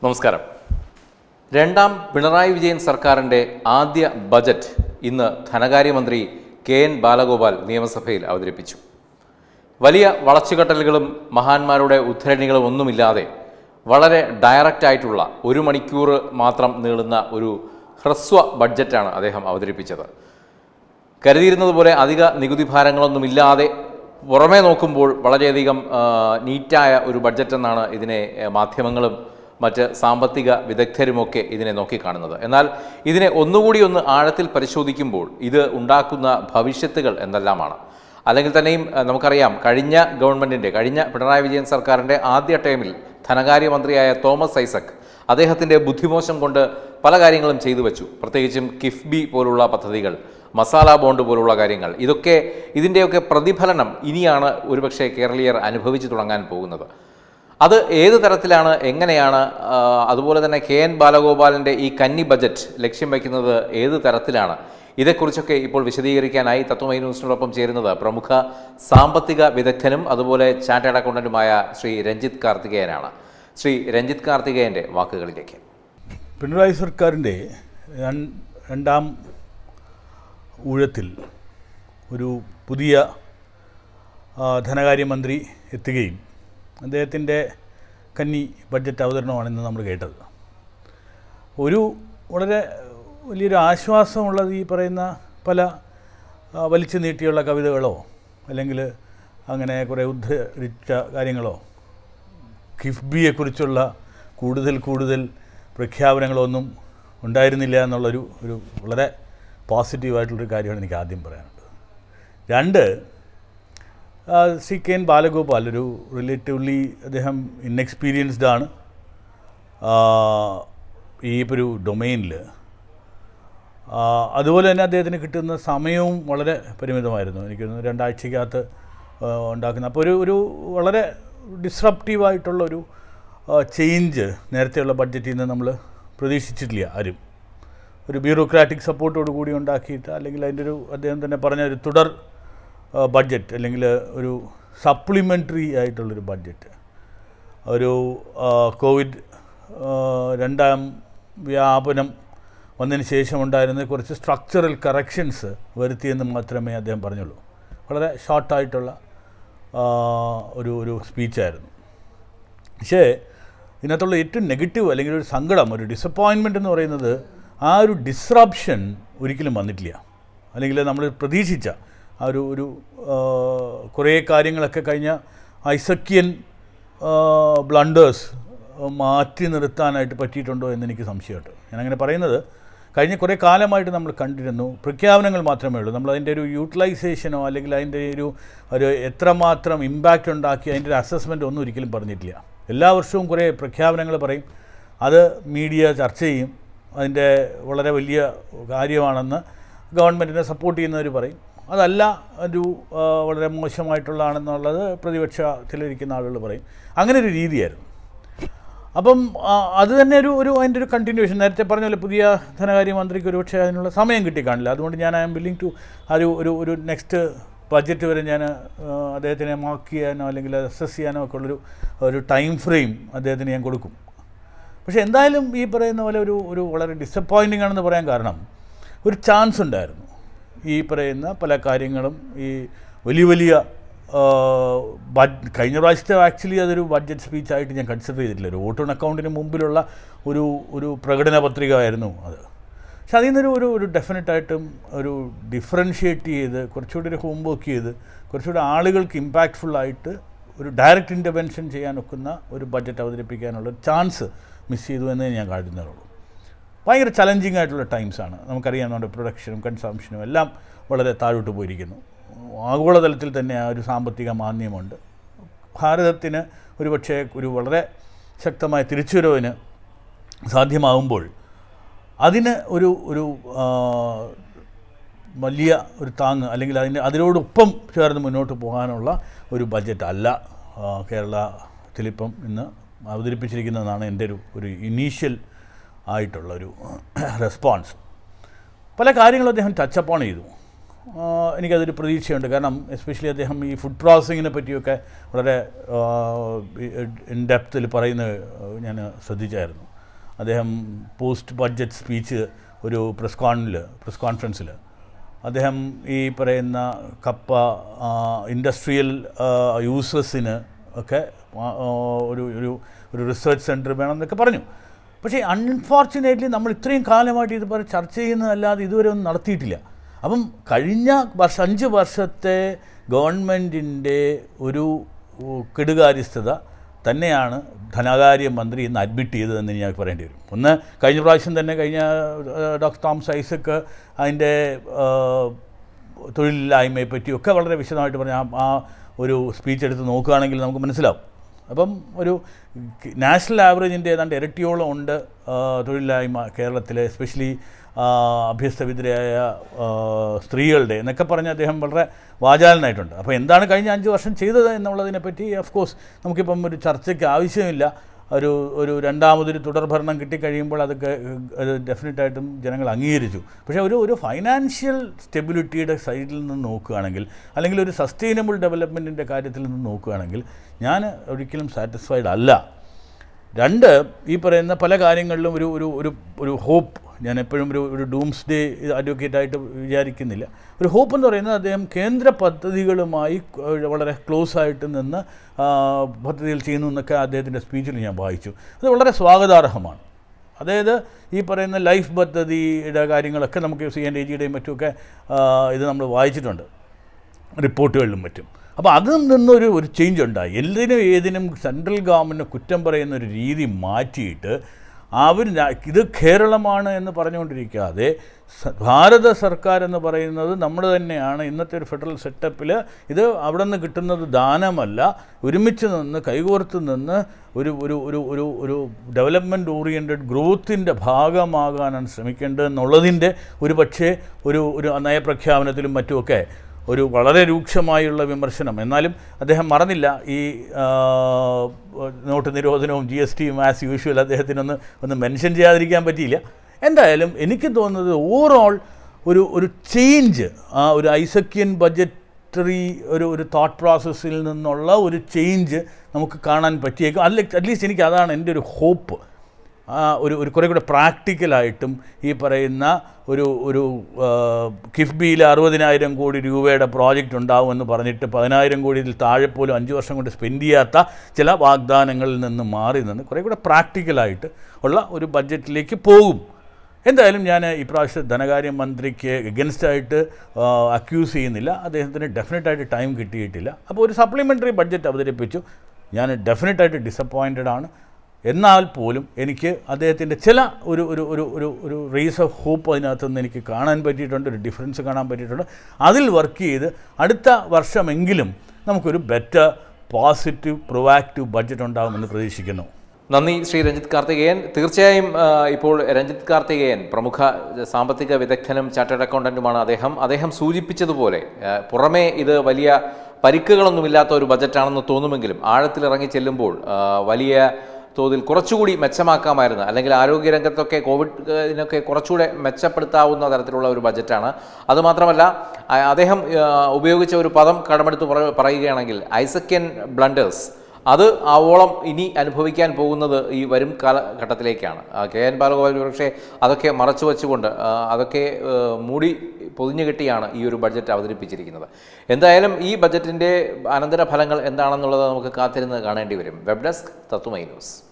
നമസ്കാരം രണ്ടാം പിണറായി വിജയൻ സർക്കാരിൻ്റെ ആദ്യ ബജറ്റ് ഇന്ന് ധനകാര്യമന്ത്രി കെ എൻ ബാലഗോപാൽ നിയമസഭയിൽ അവതരിപ്പിച്ചു വലിയ വളച്ചുകെട്ടലുകളും മഹാന്മാരുടെ ഉദ്ധരണികളും ഒന്നുമില്ലാതെ വളരെ ഡയറക്റ്റ് ആയിട്ടുള്ള ഒരു മണിക്കൂർ മാത്രം നീളുന്ന ഒരു ഹ്രസ്വ ബഡ്ജറ്റാണ് അദ്ദേഹം അവതരിപ്പിച്ചത് കരുതിയിരുന്നത് പോലെ അധിക നികുതി ഭാരങ്ങളൊന്നുമില്ലാതെ പുറമേ നോക്കുമ്പോൾ വളരെയധികം ആ, നീറ്റായ ഒരു ബഡ്ജറ്റ് എന്നാണ് ഇതിനെ ആ, മാധ്യമങ്ങളും മറ്റ് സാമ്പത്തിക വിദഗ്ധരുമൊക്കെ ഇതിനെ നോക്കിക്കാണുന്നത് എന്നാൽ ഇതിനെ ഒന്നുകൂടി ഒന്ന് ആഴത്തിൽ പരിശോധിക്കുമ്പോൾ ഇത് ഉണ്ടാക്കുന്ന ഭവിഷ്യത്തുകൾ എന്തെല്ലാമാണ് അല്ലെങ്കിൽ തന്നെയും ആ, നമുക്കറിയാം കഴിഞ്ഞ ഗവൺമെൻറ്റിൻ്റെ കഴിഞ്ഞ പിണറായി വിജയൻ സർക്കാരിൻ്റെ ആദ്യ ടൈമിൽ ധനകാര്യമന്ത്രിയായ തോമസ് ഐസക് അദ്ദേഹത്തിൻ്റെ ബുദ്ധിമോശം കൊണ്ട് പല കാര്യങ്ങളും ചെയ്തു വെച്ചു പ്രത്യേകിച്ചും കിഫ്ബി പോലുള്ള പദ്ധതികൾ മസാല ബോണ്ട് പോലുള്ള കാര്യങ്ങൾ ഇതൊക്കെ ഇതിൻ്റെയൊക്കെ പ്രതിഫലനം ഇനിയാണ് ഒരുപക്ഷെ കേരളീയർ അനുഭവിച്ചു തുടങ്ങാൻ പോകുന്നത് അത് ഏത് തരത്തിലാണ് എങ്ങനെയാണ് ആ, അതുപോലെ തന്നെ കെ എൻ ബാലഗോപാലിൻ്റെ ഈ കന്നി ബജറ്റ് ലക്ഷ്യം വയ്ക്കുന്നത് ഏത് തരത്തിലാണ് ഇതേക്കുറിച്ചൊക്കെ ഇപ്പോൾ വിശദീകരിക്കാനായി തത്വമൈ ന്യൂസിനോടൊപ്പം ചേരുന്നത് പ്രമുഖ സാമ്പത്തിക വിദഗ്ധനും അതുപോലെ ചാർട്ടേഡ് അക്കൗണ്ടന്റുമായ ശ്രീ രഞ്ജിത്ത് കാർത്തികേയനാണ് ശ്രീ രഞ്ജിത്ത് കാർത്തികേയൻ്റെ വാക്കുകളിലേക്ക് പിണറായി സർക്കാരിൻ്റെ രൺ- രണ്ടാം ഊഴത്തിൽ ഒരു പുതിയ ആ, ധനകാര്യമന്ത്രി എത്തുകയും അദ്ദേഹത്തിൻ്റെ കന്നി ബഡ്ജറ്റ് അവതരണമാണ് ഇന്ന് നമ്മൾ കേട്ടത് ഒരു വളരെ വലിയൊരു ആശ്വാസമുള്ളത് ഈ പറയുന്ന പല ആ, വലിച്ചു നീട്ടിയുള്ള കവിതകളോ അല്ലെങ്കിൽ അങ്ങനെ കുറേ ഉദ്ധരിച്ച കാര്യങ്ങളോ കിഫ്ബിയെക്കുറിച്ചുള്ള കൂടുതൽ കൂടുതൽ പ്രഖ്യാപനങ്ങളൊന്നും ഉണ്ടായിരുന്നില്ല എന്നുള്ളൊരു ഒരു വളരെ പോസിറ്റീവായിട്ടുള്ളൊരു കാര്യമാണ് എനിക്ക് ആദ്യം പറയാനുള്ളത് രണ്ട് ആ, ശ്രീ കെ എൻ ബാലഗോപാൽ ഒരു റിലേറ്റീവ്ലി അദ്ദേഹം ഇൻഎക്സ്പീരിയൻസ്ഡ് ആണ് ആ, ഈ ഒരു ഡൊമെയിനിൽ അതുപോലെ തന്നെ അദ്ദേഹത്തിന് കിട്ടുന്ന സമയവും വളരെ പരിമിതമായിരുന്നു എനിക്ക് തോന്നുന്നു രണ്ടാഴ്ചക്കകത്ത് ആ, ഉണ്ടാക്കുന്ന അപ്പോൾ ഒരു ഒരു വളരെ ഡിസ്റപ്റ്റീവായിട്ടുള്ള ഒരു ചേഞ്ച് നേരത്തെയുള്ള ബഡ്ജറ്റിൽ നിന്ന് നമ്മൾ പ്രതീക്ഷിച്ചിട്ടില്ല ആരും ഒരു ബ്യൂറോക്രാറ്റിക് സപ്പോർട്ടോട് കൂടി ഉണ്ടാക്കിയിട്ട് അല്ലെങ്കിൽ അതിൻ്റെ ഒരു അദ്ദേഹം തന്നെ പറഞ്ഞ ഒരു തുടർ ബഡ്ജറ്റ് അല്ലെങ്കിൽ ഒരു സപ്ലിമെൻ്ററി ആയിട്ടുള്ളൊരു ബഡ്ജറ്റ് ഒരു ആ, കോവിഡ് ആ, രണ്ടാം വ്യാപനം വന്നതിന് ശേഷം ഉണ്ടായിരുന്ന കുറച്ച് സ്ട്രക്ചറൽ കറക്ഷൻസ് വരുത്തിയെന്ന് മാത്രമേ അദ്ദേഹം പറഞ്ഞുള്ളൂ വളരെ ഷോർട്ടായിട്ടുള്ള ആ, ഒരു ഒരു സ്പീച്ചായിരുന്നു പക്ഷേ ഇതിനകത്തുള്ള ഏറ്റവും നെഗറ്റീവ് അല്ലെങ്കിൽ ഒരു സങ്കടം ഒരു ഡിസപ്പോയിൻമെൻ്റ് എന്ന് പറയുന്നത് ആ ഒരു ഡിസ്റപ്ഷൻ ഒരിക്കലും വന്നിട്ടില്ല അല്ലെങ്കിൽ നമ്മൾ പ്രതീക്ഷിച്ച ആ ഒരു ഒരു ആ, കുറേ കാര്യങ്ങളൊക്കെ കഴിഞ്ഞ ഐസക്യൻ ബ്ലണ്ടേഴ്സ് മാറ്റി നിർത്താനായിട്ട് പറ്റിയിട്ടുണ്ടോ എന്ന് എനിക്ക് സംശയമുണ്ട് ഞാനങ്ങനെ പറയുന്നത് കഴിഞ്ഞ കുറേ കാലമായിട്ട് നമ്മൾ കണ്ടിരുന്നു പ്രഖ്യാപനങ്ങൾ മാത്രമേ ഉള്ളൂ നമ്മൾ അതിൻ്റെ ഒരു യൂട്ടിലൈസേഷനോ അല്ലെങ്കിൽ അതിൻ്റെ ഒരു ഒരു എത്രമാത്രം ഇമ്പാക്റ്റ് ഉണ്ടാക്കി അതിൻ്റെ ഒരു അസസ്മെൻ്റ് ഒന്നും ഒരിക്കലും പറഞ്ഞിട്ടില്ല എല്ലാ വർഷവും കുറേ പ്രഖ്യാപനങ്ങൾ പറയും അത് മീഡിയ ചർച്ച ചെയ്യും അതിൻ്റെ വളരെ വലിയ കാര്യമാണെന്ന് ഗവൺമെൻറ്റിനെ സപ്പോർട്ട് ചെയ്യുന്നവർ പറയും അതല്ല ഒരു ആ, വളരെ മോശമായിട്ടുള്ളതാണെന്നുള്ളത് പ്രതിപക്ഷത്തിലിരിക്കുന്ന ആളുകൾ പറയും അങ്ങനെ ഒരു രീതിയായിരുന്നു അപ്പം ആ, അത് തന്നെ ഒരു ഒരു അതിൻ്റെ ഒരു കണ്ടിന്യൂഷൻ നേരത്തെ പറഞ്ഞ പോലെ പുതിയ ധനകാര്യമന്ത്രിക്ക് ഒരുപക്ഷെ അതിനുള്ള സമയം കിട്ടിക്കാണില്ല അതുകൊണ്ട് ഞാൻ ഐ എം വില്ലിങ് ടു ഒരു ഒരു ഒരു നെക്സ്റ്റ് ബഡ്ജറ്റ് വരെ ഞാൻ ആ, അദ്ദേഹത്തിനെ മാർക്ക് ചെയ്യാനോ അല്ലെങ്കിൽ അസസ് ചെയ്യാനോ ഒക്കെ ഉള്ളൊരു ഒരു ടൈം ഫ്രെയിം അദ്ദേഹത്തിന് ഞാൻ കൊടുക്കും പക്ഷേ എന്തായാലും ഈ പറയുന്ന പോലെ ഒരു ഒരു വളരെ ഡിസപ്പോയിൻറ്റിംഗ് ആണെന്ന് പറയാൻ കാരണം ഒരു ചാൻസ് ഉണ്ടായിരുന്നു ഈ പറയുന്ന പല കാര്യങ്ങളും ഈ വലിയ വലിയ ആ, ബഡ് കഴിഞ്ഞ പ്രാവശ്യത്തെ ആക്ച്വലി അതൊരു ബഡ്ജറ്റ് സ്പീച്ചായിട്ട് ഞാൻ കൺസിഡർ ചെയ്തിട്ടില്ല ഒരു വോട്ട് ഓൺ അക്കൗണ്ടിന് മുമ്പിലുള്ള ഒരു ഒരു പ്രകടന പത്രിക ആയിരുന്നു അത് പക്ഷെ അതിൽ നിന്നൊരു ഒരു ഒരു ഡെഫിനറ്റായിട്ടും ഒരു ഡിഫറൻഷ്യേറ്റ് ചെയ്ത് കുറച്ചുകൂടി ഒരു ഹോം വർക്ക് ചെയ്ത് കുറച്ചുകൂടി ആളുകൾക്ക് ഇമ്പാക്റ്റ്ഫുള്ളായിട്ട് ഒരു ഡയറക്റ്റ് ഇൻ്റർവെൻഷൻ ചെയ്യാൻ ഒക്കുന്ന ഒരു ബഡ്ജറ്റ് അവതരിപ്പിക്കാനുള്ള ഒരു ചാൻസ് മിസ് ചെയ്തു എന്നേ ഞാൻ കാണുന്നുള്ളൂ ഭയങ്കര ചലഞ്ചിങ് ആയിട്ടുള്ള ടൈംസാണ് നമുക്കറിയാം നമ്മുടെ പ്രൊഡക്ഷനും കൺസംഷനും എല്ലാം വളരെ താഴോട്ട് പോയിരിക്കുന്നു ആഗോളതലത്തിൽ തന്നെ ആ ഒരു സാമ്പത്തിക മാന്ദ്യമുണ്ട് ഭാരതത്തിന് ഒരുപക്ഷെ ഒരു വളരെ ശക്തമായ തിരിച്ചുവരവിന് സാധ്യമാകുമ്പോൾ അതിന് ഒരു ഒരു ആ, വലിയ ഒരു താങ്ങ് അല്ലെങ്കിൽ അതിന് അതിനോടൊപ്പം ചേർന്ന് മുന്നോട്ട് പോകാനുള്ള ഒരു ബഡ്ജറ്റ് അല്ല ആ, കേരളത്തിലിപ്പം ഇന്ന് അവതരിപ്പിച്ചിരിക്കുന്നതാണ് എൻ്റെ ഒരു ഒരു ഇനീഷ്യൽ ആയിട്ടുള്ള ഒരു റെസ്പോൺസ് പല കാര്യങ്ങളും അദ്ദേഹം ടച്ച് അപ്പോൺ ചെയ്തു ആ, എനിക്കതൊരു പ്രതീക്ഷയുണ്ട് കാരണം എസ്പെഷ്യലി അദ്ദേഹം ഈ ഫുഡ് പ്രോസസ്സിങ്ങിനെ പറ്റിയൊക്കെ വളരെ ഇൻ ഡെപ്തിൽ പറയുന്നത് ഞാൻ ശ്രദ്ധിച്ചായിരുന്നു അദ്ദേഹം പോസ്റ്റ് ബഡ്ജറ്റ് സ്പീച്ച് ഒരു പ്രസ് കോണിൽ പ്രസ് കോൺഫറൻസിൽ അദ്ദേഹം ഈ പറയുന്ന കപ്പ ഇൻഡസ്ട്രിയൽ യൂസസിന് ഒക്കെ ആ, ആ, ഒരു ഒരു ഒരു റിസർച്ച് സെൻറ്റർ വേണം എന്നൊക്കെ പറഞ്ഞു പക്ഷേ അൺഫോർച്ചുനേറ്റ്ലി നമ്മൾ ഇത്രയും കാലമായിട്ട് ഇത് പറഞ്ഞ് ചർച്ച ചെയ്യുന്നതല്ലാതെ ഇതുവരെ ഒന്നും നടത്തിയിട്ടില്ല അപ്പം കഴിഞ്ഞ വർഷ അഞ്ച് വർഷത്തെ ഗവൺമെൻറ്റിൻ്റെ ഒരു ഉ, കെടുകാര്യസ്ഥത തന്നെയാണ് ധനകാര്യ മന്ത്രി ഇന്ന് അഡ്മിറ്റ് ചെയ്തതെന്ന് ഞാൻ പറയേണ്ടി വരും ഒന്ന് കഴിഞ്ഞ പ്രാവശ്യം തന്നെ കഴിഞ്ഞ ഡോക്ടർ തോമസ് ഐസക്ക് അതിൻ്റെ ആ, തൊഴിലില്ലായ്മയെ പറ്റിയൊക്കെ വളരെ വിശദമായിട്ട് പറഞ്ഞ ആ- ആ ഒരു സ്പീച്ച് എടുത്ത് നോക്കുകയാണെങ്കിൽ നമുക്ക് മനസ്സിലാവും അപ്പം ഒരു നാഷണൽ ആവറേജിൻ്റെ ഏതാണ്ട് ഇരട്ടിയോളം ഉണ്ട് ആ, തൊഴിലില്ലായ്മ കേരളത്തിൽ എസ്പെഷ്യലി അഭ്യസ്തവിദ്യരായ ആ, സ്ത്രീകളുടെ എന്നൊക്കെ പറഞ്ഞ് അദ്ദേഹം വളരെ വാചാലനായിട്ടുണ്ട് അപ്പോൾ എന്താണ് കഴിഞ്ഞ അഞ്ച് വർഷം ചെയ്തത് എന്നുള്ളതിനെപ്പറ്റി ഓഫ് കോഴ്സ് നമുക്കിപ്പം ഒരു ചർച്ചയ്ക്ക് ആവശ്യമില്ല ഒരു ഒരു രണ്ടാമതൊരു തുടർഭരണം കിട്ടിക്കഴിയുമ്പോൾ അതൊക്കെ അത് ഡെഫിനറ്റായിട്ടും ജനങ്ങൾ അംഗീകരിച്ചു പക്ഷേ ഒരു ഒരു ഫൈനാൻഷ്യൽ സ്റ്റെബിലിറ്റിയുടെ സൈഡിൽ നിന്ന് നോക്കുകയാണെങ്കിൽ അല്ലെങ്കിൽ ഒരു സസ്റ്റൈനബിൾ ഡെവലപ്മെൻറ്റിൻ്റെ കാര്യത്തിൽ നിന്ന് നോക്കുകയാണെങ്കിൽ ഞാൻ ഒരിക്കലും സാറ്റിസ്ഫൈഡ് അല്ല രണ്ട് ഈ പറയുന്ന പല കാര്യങ്ങളിലും ഒരു ഒരു ഒരു ഒരു ഹോപ്പ് ഞാൻ എപ്പോഴും ഒരു ഒരു ഡൂംസ് ഡേ അഡ്വക്കേറ്റായിട്ട് വിചാരിക്കുന്നില്ല ഒരു ഹോപ്പ് എന്ന് പറയുന്നത് അദ്ദേഹം കേന്ദ്ര പദ്ധതികളുമായി ഏഹ്, വളരെ ക്ലോസ് ആയിട്ട് നിന്ന് ആ, പദ്ധതികൾ ചെയ്യുന്നു എന്നൊക്കെ അദ്ദേഹത്തിൻ്റെ സ്പീച്ചിൽ ഞാൻ വായിച്ചു അത് വളരെ സ്വാഗതാർഹമാണ് അതായത് ഈ പറയുന്ന ലൈഫ് പദ്ധതിയുടെ കാര്യങ്ങളൊക്കെ നമുക്ക് സി എൻ ഡി ജിയുടെയും മറ്റുമൊക്കെ ആ, ഇത് നമ്മൾ വായിച്ചിട്ടുണ്ട് റിപ്പോർട്ടുകളിലും മറ്റും അപ്പോൾ അതിൽ നിന്നൊരു ഒരു ചേഞ്ച് ഉണ്ടായി എന്തിനും ഏതിനും സെൻട്രൽ ഗവൺമെൻറ് കുറ്റം പറയുന്ന ഒരു രീതി മാറ്റിയിട്ട് അവർ ന- ഇത് കേരളമാണ് എന്ന് പറഞ്ഞുകൊണ്ടിരിക്കാതെ സ- ഭാരത സർക്കാർ എന്ന് പറയുന്നത് നമ്മൾ തന്നെയാണ് ഇന്നത്തെ ഒരു ഫെഡറൽ സെറ്റപ്പിൽ ഇത് അവിടെ നിന്ന് കിട്ടുന്നത് ദാനമല്ല ഒരുമിച്ച് നിന്ന് കൈകോർത്ത് നിന്ന് ഒരു ഒരു ഒരു ഒരു ഒരു ഡെവലപ്മെൻറ്റ് ഓറിയൻറ്റഡ് ഗ്രോത്തിൻ്റെ ഭാഗമാകാനാണ് ശ്രമിക്കേണ്ടതെന്നുള്ളതിൻ്റെ ഒരു പക്ഷേ ഒരു ഒരു നയപ്രഖ്യാപനത്തിലും മറ്റുമൊക്കെ ഒരു വളരെ രൂക്ഷമായുള്ള വിമർശനം എന്നാലും അദ്ദേഹം മറന്നില്ല ഈ ആ, നോട്ട് നിരോധനവും ജി എസ് ടിയും ആസ് യൂഷ്വൽ അദ്ദേഹത്തിനൊന്ന് ഒന്ന് മെൻഷൻ ചെയ്യാതിരിക്കാൻ പറ്റിയില്ല എന്തായാലും എനിക്ക് തോന്നുന്നത് ഓവറോൾ ഒരു ഒരു ചേഞ്ച് ആ ഒരു ഐസക്യൻ ബഡ്ജറ്ററി ഒരു ഒരു തോട്ട് പ്രോസസ്സിൽ നിന്നുള്ള ഒരു ചേഞ്ച് നമുക്ക് കാണാൻ പറ്റിയേക്കും അല്ല അറ്റ്ലീസ്റ്റ് എനിക്ക് അതാണ് എൻ്റെ ഒരു ഹോപ്പ് ആ, ഒരു ഒരു കുറേ കൂടെ പ്രാക്ടിക്കലായിട്ടും ഈ പറയുന്ന ഒരു ഒരു ആ, കിഫ്ബിയിൽ അറുപതിനായിരം കോടി രൂപയുടെ പ്രോജക്റ്റ് ഉണ്ടാവുമെന്ന് പറഞ്ഞിട്ട് പതിനായിരം കോടിയിൽ താഴെ പോലും അഞ്ച് വർഷം കൊണ്ട് സ്പെൻഡ് ചെയ്യാത്ത ചില വാഗ്ദാനങ്ങളിൽ നിന്ന് മാറി നിന്ന് കുറേ കൂടെ പ്രാക്ടിക്കലായിട്ട് ഉള്ള ഒരു ബഡ്ജറ്റിലേക്ക് പോകും എന്തായാലും ഞാൻ ഇപ്രാവശ്യം ധനകാര്യ മന്ത്രിക്ക് എഗൻസ്റ്റായിട്ട് അക്യൂസ് ചെയ്യുന്നില്ല അദ്ദേഹത്തിന് ഡെഫിനറ്റായിട്ട് ടൈം കിട്ടിയിട്ടില്ല അപ്പോൾ ഒരു സപ്ലിമെൻ്ററി ബഡ്ജറ്റ് അവതരിപ്പിച്ചു ഞാൻ ഡെഫിനറ്റായിട്ട് ഡിസപ്പോയിൻറ്റഡ് ആണ് എന്നാൽ പോലും എനിക്ക് അദ്ദേഹത്തിൻ്റെ ചില ഒരു ഒരു ഒരു ഒരു ഒരു റേസ് ഓഫ് ഹോപ്പ് അതിനകത്ത് നിന്ന് എനിക്ക് കാണാൻ പറ്റിയിട്ടുണ്ട് ഒരു ഡിഫറൻസ് കാണാൻ പറ്റിയിട്ടുണ്ട് അതിൽ വർക്ക് ചെയ്ത് അടുത്ത വർഷമെങ്കിലും നമുക്കൊരു ബെറ്റർ പോസിറ്റീവ് പ്രൊവാക്റ്റീവ് ബഡ്ജറ്റ് ഉണ്ടാകുമെന്ന് പ്രതീക്ഷിക്കുന്നു നന്ദി ശ്രീ രഞ്ജിത്ത് കാർത്തികേയൻ തീർച്ചയായും ആ, ഇപ്പോൾ രഞ്ജിത്ത് കാർത്തികേയൻ പ്രമുഖ സാമ്പത്തിക വിദഗ്ധനും ചാർട്ടേഡ് അക്കൗണ്ടന്റുമാണ് അദ്ദേഹം അദ്ദേഹം സൂചിപ്പിച്ചതുപോലെ ആ, പുറമേ ഇത് വലിയ പരിക്കുകളൊന്നുമില്ലാത്ത ഒരു ബജറ്റാണെന്ന് തോന്നുമെങ്കിലും ആഴത്തിലിറങ്ങി ചെല്ലുമ്പോൾ ആ, വലിയ തോതിൽ കുറച്ചുകൂടി മെച്ചമാക്കാമായിരുന്നു അല്ലെങ്കിൽ ആരോഗ്യരംഗത്തൊക്കെ കോവിഡിനൊക്കെ കുറച്ചുകൂടെ മെച്ചപ്പെടുത്താവുന്ന തരത്തിലുള്ള ഒരു ബജറ്റാണ് അതുമാത്രമല്ല ആ, അദ്ദേഹം ആ, ഉപയോഗിച്ച ഒരു പദം കടമെടുത്ത് പറ- പറയുകയാണെങ്കിൽ ഐസക്യൻ ബ്ലണ്ടേഴ്സ് അത് ആവോളം ഇനി അനുഭവിക്കാൻ പോകുന്നത് ഈ വരും കാലഘട്ടത്തിലേക്കാണ് ആ, കെ എൻ ബാലഗോപാൽ പക്ഷേ അതൊക്കെ മറച്ചു വെച്ചുകൊണ്ട് ആ, അതൊക്കെ ആ, മൂടി പൊതിഞ്ഞു കെട്ടിയാണ് ഈ ഒരു ബഡ്ജറ്റ് അവതരിപ്പിച്ചിരിക്കുന്നത് എന്തായാലും ഈ ബഡ്ജറ്റിൻ്റെ അനന്തരഫലങ്ങൾ എന്താണെന്നുള്ളത് നമുക്ക് കാത്തിരുന്ന് കാണേണ്ടി വരും വെബ് ഡെസ്ക് തത്തുമൈ ന്യൂസ്